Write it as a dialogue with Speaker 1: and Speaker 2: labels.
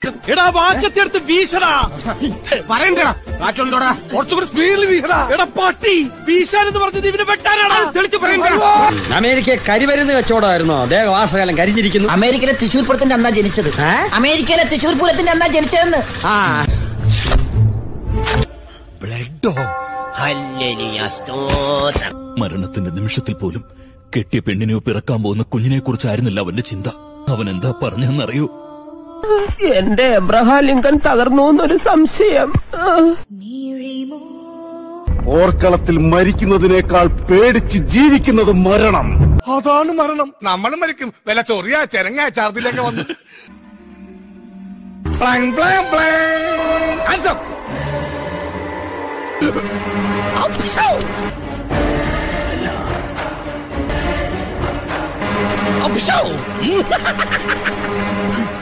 Speaker 1: എടാ വാക്കത്തെടുത്ത് വീശടാ
Speaker 2: പറയണ്ടടാ കാറ്റുണ്ടോടാ
Speaker 1: കുറച്ചുകൂടി സ്പീഡിൽ വീശടാ എടാ പട്ടി വീശാൻ എന്ന് പറഞ്ഞത് ഇവനെ വെട്ടാനാടാ
Speaker 2: തെളിച്ച് പറയണ്ടടാ
Speaker 3: അമേരിക്ക കരിമരുന്ന് കച്ചവടമായിരുന്നോ ദേഹവാസകാലം കരിഞ്ഞിരിക്കുന്നു
Speaker 4: അമേരിക്കയിലെ തൃശ്ശൂർ പൂരത്തിന്റെ അന്നാ ജനിച്ചത് അമേരിക്കയിലെ തൃശ്ശൂർ പൂരത്തിന്റെ അന്നാ ജനിച്ചതെന്ന്
Speaker 3: ആ
Speaker 2: ബ്ലഡോ
Speaker 5: മരണത്തിന്റെ നിമിഷത്തിൽ പോലും കെട്ടിയ പെണ്ണിനെയോ പിറക്കാൻ പോകുന്ന കുഞ്ഞിനെ കുറിച്ചായിരുന്നില്ല അവന്റെ ചിന്ത അവൻ എന്താ പറഞ്ഞെന്നറിയൂ
Speaker 6: എന്റെ എബ്രഹാം ലിങ്കൻ തകർന്നു എന്നൊരു സംശയം
Speaker 7: ഓർക്കളത്തിൽ മരിക്കുന്നതിനേക്കാൾ പേടിച്ച് ജീവിക്കുന്നത് മരണം
Speaker 2: അതാണ് മരണം നമ്മളും മരിക്കും വല്ല ചൊറിയ ചെരങ്ങ ഛർദിലൊക്കെ വന്ന് പ്ലാങ്, പ്ലാങ്, പ്ലാങ്. Hands up. Up, show.